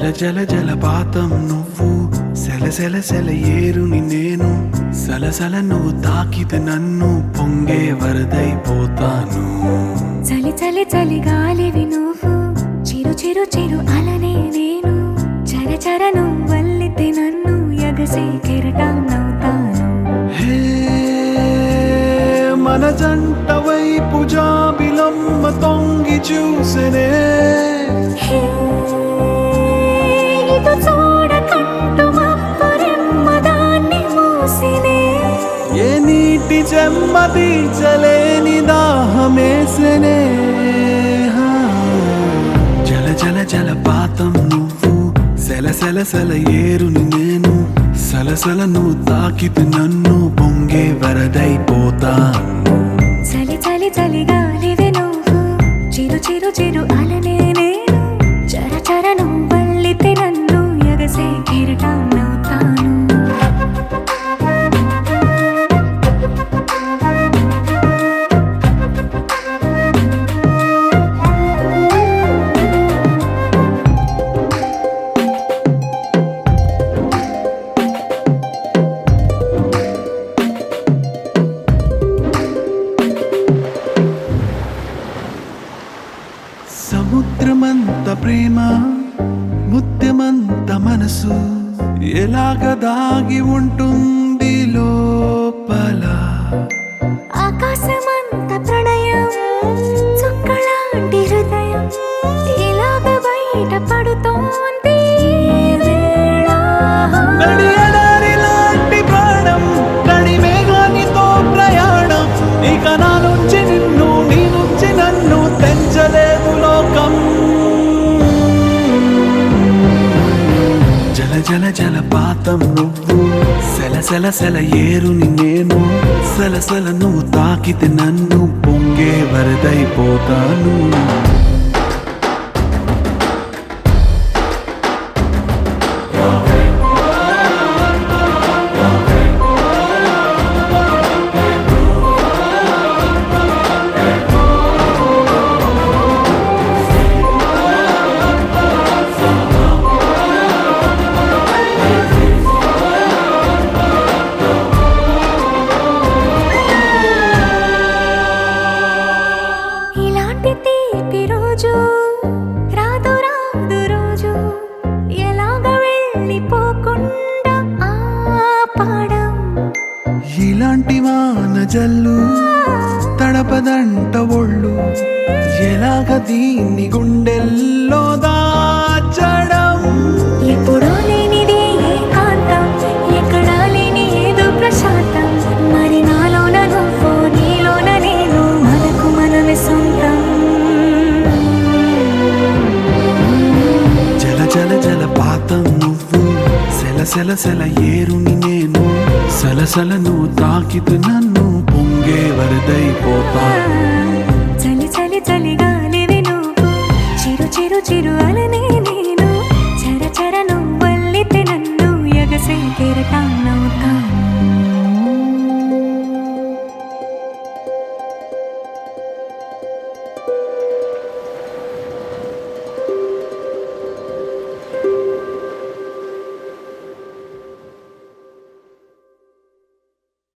జల జలపాతం నువ్వు సెల సెల సెల ఏరుని నేను సలసల నువ్వు తాకితే నన్ను పొంగే వరదైపోతాను చలి చలి చలి గాలివి నువ్వు చిరు చిరు చిరు అలనే నేను చర చర నువ్వల్లితే నన్ను ఎగసే కెరటం నవ్వుతాను హే మన జంట వైపు జాబిలమ్మ తొంగి చూసెనే హే, ఇటు చూడకంటూ మబ్బురెమ్మ దాన్ని మూసినే ఏ నీటి చెమ్మ తీర్చలేని దాహమేసెనే హా. జల జల జలపాతం నువ్వు సెల సెల సెల ఏరుని నేను సలసల నువ్వు తాకితే నన్ను పొంగే వరదైపోతాను చలి చలి చలి గాలివి నువ్వు చిరు చిరు చిరు అలనే నేను చర చర నువ్వల్లితే నన్ను ఎగసే కెరటం నవ్వుతాను సముద్రమంత ప్రేమ ముత్యమంత మనసు ఎలాగ దాగి ఉంటుంది లోపల ఆకాశమంత ప్రణయం చుక్కలాంటి హృదయం ఇలాగ బయట పడుతోంది ఈ వేళ. నడి ఎడారి లాంటి ప్రాణం నడి మేఘానితో ప్రయాణం ఇక నా నుంచి నిన్ను నీ నుంచి నన్ను తెంచలేదు లోకం జల జల జలపాతం నువ్వు సెల సెల సెల ఏరుని నేను సలసల నువ్వు తాకితే నన్ను పొంగే వరదైపోతాను ఇలాంటి తీపి రోజు రాదు రాదు రోజు ఎలాగ వెళ్ళిపోకుండా ఆపడం ఇలాంటి వాన జల్లు తడపదంట ఒళ్ళు ఎలాగ దీన్ని గుండెల్లో దాచడం ఎప్పుడో లేనిది ఏకాంతం ఎక్కడా లేని ఏదో ప్రశాంతం మరి నాలోన నువ్వు నీలోన నేను మనకు మనమే సొంతం జల జల జలపాతం నువ్వు సెల సెల సెల ఏరుని నేను సలసల నువ్వు తాకితే నన్ను పొంగే వరదైపోతా చలి చలి చలిగా